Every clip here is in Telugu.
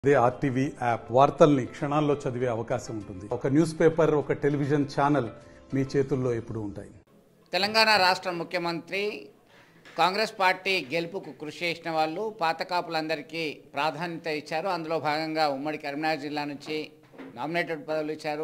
అదే ఆర్టీవీ యాప్ వార్తల్ని క్షణాల్లో చదివే అవకాశం ఉంటుంది ఒక న్యూస్ పేపర్ ఒక టెలివిజన్ ఛానల్ మీ చేతుల్లో ఎప్పుడూ ఉంటాయి తెలంగాణ రాష్ట్ర ముఖ్యమంత్రి కాంగ్రెస్ పార్టీ గెలుపుకు కృషి చేసిన వాళ్ళు పాత కాపులందరికీ ప్రాధాన్యత ఇచ్చారు అందులో భాగంగా ఉమ్మడి కరీంనగర్ జిల్లా నుంచి నామినేటెడ్ పదవులు ఇచ్చారు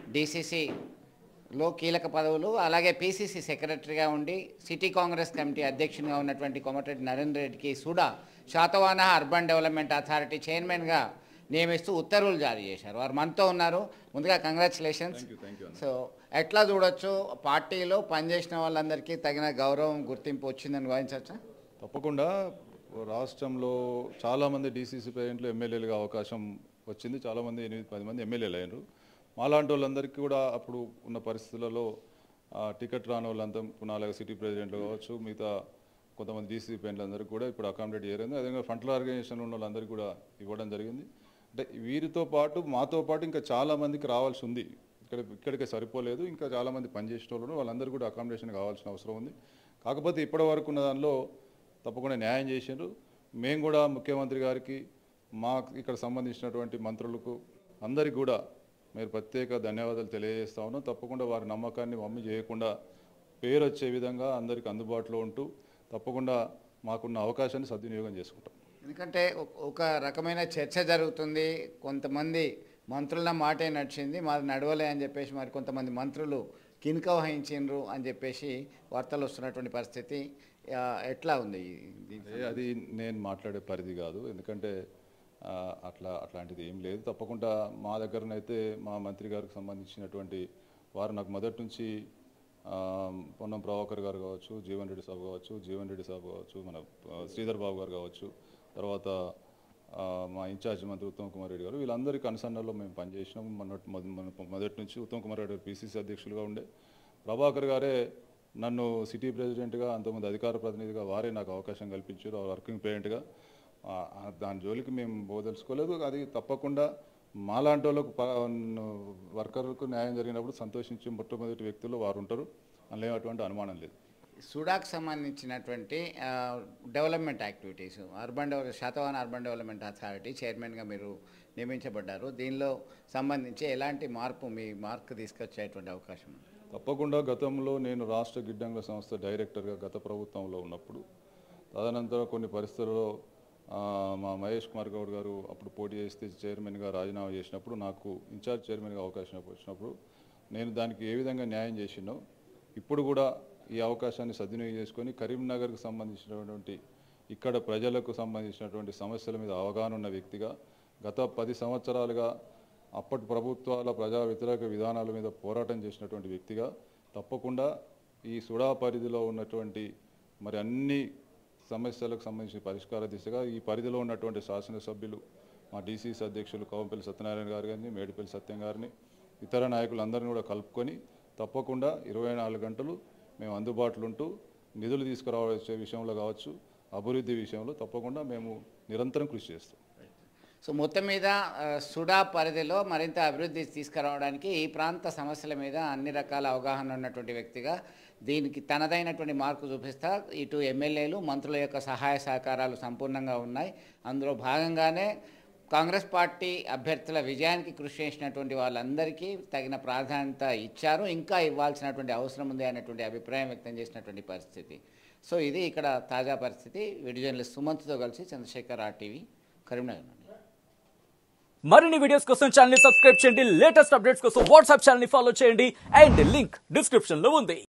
డీసీసీలో కీలక పదవులు అలాగే పీసీసీ సెక్రటరీగా ఉండి సిటీ కాంగ్రెస్ కమిటీ అధ్యక్షునిగా ఉన్నటువంటి కోమటిరెడ్డి నరేంద్ర రెడ్డికి సుడా శాతవాన అర్బన్ డెవలప్మెంట్ అథారిటీ చైర్మన్గా నియమిస్తూ ఉత్తర్వులు జారీ చేశారు వారు మనతో ఉన్నారు ముందుగా కంగ్రాచులేషన్స్ సో ఎట్లా చూడొచ్చు పార్టీలో పనిచేసిన వాళ్ళందరికీ తగిన గౌరవం గుర్తింపు వచ్చిందని భావించవచ్చా తప్పకుండా రాష్ట్రంలో చాలామంది డీసీసీ ప్రెసిడెంట్లు ఎమ్మెల్యేలుగా అవకాశం వచ్చింది చాలామంది ఎనిమిది పది మంది ఎమ్మెల్యేలు అయినారు మాలాంటి వాళ్ళందరికీ కూడా అప్పుడు ఉన్న పరిస్థితులలో ఆ, టికెట్ రాని వాళ్ళంతా పునాలుగా సిటీ ప్రెసిడెంట్లు కావచ్చు మిగతా కొంతమంది డీసీ ప్రెసిడెంట్లందరికీ కూడా ఇప్పుడు అకామిడేట్ చేయలేదు అదేవిధంగా ఫ్రంట్ల ఆర్గనైజేషన్ ఉన్న వాళ్ళందరికీ కూడా ఇవ్వడం జరిగింది అంటే వీరితో పాటు మాతో పాటు ఇంకా చాలా మందికి రావాల్సి ఉంది ఇక్కడ ఇక్కడికే సరిపోలేదు ఇంకా చాలామంది పనిచేసిన వాళ్ళు వాళ్ళందరూ కూడా అకామిడేషన్ కావాల్సిన అవసరం ఉంది కాకపోతే ఇప్పటి వరకు ఉన్న దానిలో తప్పకుండా న్యాయం చేసిండ్రు మేము కూడా ముఖ్యమంత్రి గారికి మా ఇక్కడ సంబంధించినటువంటి మంత్రులకు అందరికీ కూడా మీరు ప్రత్యేక ధన్యవాదాలు తెలియజేస్తా ఉన్నాం తప్పకుండా వారి నమ్మకాన్ని వమ్మి చేయకుండా పేరు వచ్చే విధంగా అందరికీ అందుబాటులో ఉంటూ తప్పకుండా మాకున్న అవకాశాన్ని సద్వినియోగం చేసుకుంటాం ఎందుకంటే ఒక- ఒక రకమైన చర్చ జరుగుతుంది కొంతమంది మంత్రుల మాటే నడిచింది మాది నడవలే అని చెప్పేసి మరి కొంతమంది మంత్రులు కినుక వహించిండ్రు అని చెప్పేసి వార్తలు వస్తున్నటువంటి పరిస్థితి ఆ, ఎట్లా ఉంది ఇది? ఏ, అది నేను మాట్లాడే పరిధి కాదు ఎందుకంటే ఆ, అట్లా అట్లాంటిది ఏం లేదు తప్పకుండా మా దగ్గరనైతే మా మంత్రి గారికి సంబంధించినటువంటి వారు నాకు మొదటి నుంచి ఆ, పొన్నం ప్రభాకర్ గారు కావచ్చు జీవన్ రెడ్డి సాబు కావచ్చు జీవన్ రెడ్డి సాబు కావచ్చు మన ఆ, శ్రీధర్ బాబు గారు కావచ్చు తర్వాత ఆ, మా ఇన్ఛార్జ్ మంత్రి ఉత్తమ్ కుమార్ రెడ్డి గారు వీళ్ళందరి కన్సర్న్లో మేము పనిచేసినాం మొన్నటి మొద- మొన్న- మొదటి నుంచి ఉత్తమ్ కుమార్ రెడ్డి గారు పీసీసీ అధ్యక్షులుగా ఉండే ప్రభాకర్ గారే నన్ను సిటీ ప్రెసిడెంట్గా అంతకుముందు అధికార ప్రతినిధిగా వారే నాకు అవకాశం కల్పించారు వర్కింగ్ ప్రెసిడెంట్గా ఆ, ఆ, దాని జోలికి మేము బోదలుచుకోలేదు అది తప్పకుండా మాలాంటి వాళ్ళకు ప- వర్కర్లకు న్యాయం జరిగినప్పుడు సంతోషించే మొట్టమొదటి వ్యక్తులు వారు ఉంటారు అందులో అటువంటి అనుమానం లేదు సుడాకు సంబంధించినటువంటి ఆ, development activities urban develop Satavahana urban development authority చైర్మన్గా మీరు నియమించబడ్డారు దీనిలో సంబంధించి ఎలాంటి మార్పు మీ మార్క్ తీసుకొచ్చేటువంటి అవకాశం ఉంది తప్పకుండా గతంలో నేను రాష్ట్ర గిడ్డంగుల సంస్థ డైరెక్టర్గా గత ప్రభుత్వంలో ఉన్నప్పుడు తదనంతరం కొన్ని పరిస్థితుల్లో ఆ, మా మహేష్ కుమార్ గౌడ్ గారు అప్పుడు పోటీ చేస్తే చైర్మన్గా రాజీనామా చేసినప్పుడు నాకు ఇన్ఛార్జ్ చైర్మన్గా అవకాశం వచ్చినప్పుడు నేను దానికి ఏ విధంగా న్యాయం చేసినో ఇప్పుడు కూడా ఈ అవకాశాన్ని సద్వినియోగం చేసుకొని కరీంనగర్కు సంబంధించినటువంటి ఇక్కడ ప్రజలకు సంబంధించినటువంటి సమస్యల మీద అవగాహన ఉన్న వ్యక్తిగా గత పది సంవత్సరాలుగా అప్పటి ప్రభుత్వాల ప్రజా వ్యతిరేక విధానాల మీద పోరాటం చేసినటువంటి వ్యక్తిగా తప్పకుండా ఈ సుడా పరిధిలో ఉన్నటువంటి మరి అన్ని సమస్యలకు సంబంధించిన పరిష్కార దిశగా ఈ పరిధిలో ఉన్నటువంటి శాసనసభ్యులు మా డీసీసీ అధ్యక్షులు కోవంపల్లి సత్యనారాయణ గారు గారిని మేడిపల్లి సత్యం గారిని ఇతర నాయకులందరినీ కూడా కలుపుకొని తప్పకుండా ఇరవై నాలుగు గంటలు మేము అందుబాటులో ఉంటూ నిధులు తీసుకురావచ్చే విషయంలో కావచ్చు అభివృద్ధి విషయంలో తప్పకుండా మేము నిరంతరం కృషి చేస్తాం సో మొత్తం మీద ఆ, సుడా పరిధిలో మరింత అభివృద్ధి తీసుకురావడానికి ఈ ప్రాంత సమస్యల మీద అన్ని రకాల అవగాహన ఉన్నటువంటి వ్యక్తిగా దీనికి తనదైనటువంటి మార్కు చూపిస్తా ఇటు ఎమ్మెల్యేలు మంత్రుల యొక్క సహాయ సహకారాలు సంపూర్ణంగా ఉన్నాయి అందులో భాగంగానే కాంగ్రెస్ పార్టీ అభ్యర్థుల విజయానికి కృషి చేసినటువంటి వాళ్ళందరికీ తగిన ప్రాధాన్యత ఇచ్చారు ఇంకా ఇవ్వాల్సినటువంటి అవసరం ఉంది అనేటువంటి అభిప్రాయం వ్యక్తం చేసినటువంటి పరిస్థితి సో ఇది ఇక్కడ తాజా పరిస్థితి వీడియో జర్నలిస్ట్ సుమంత్తో కలిసి చంద్రశేఖర్ ఆర్టీవీ కరీంనగర్ నుండి మరిన్ని వీడియోస్ కోసం ఛానల్ ని సబ్స్క్రైబ్ చేయండి లేటెస్ట్ అప్డేట్స్ కోసం వాట్సాప్ ఛానల్ ని ఫాలో చేయండి అండ్ లింక్ డిస్క్రిప్షన్ లో ఉంది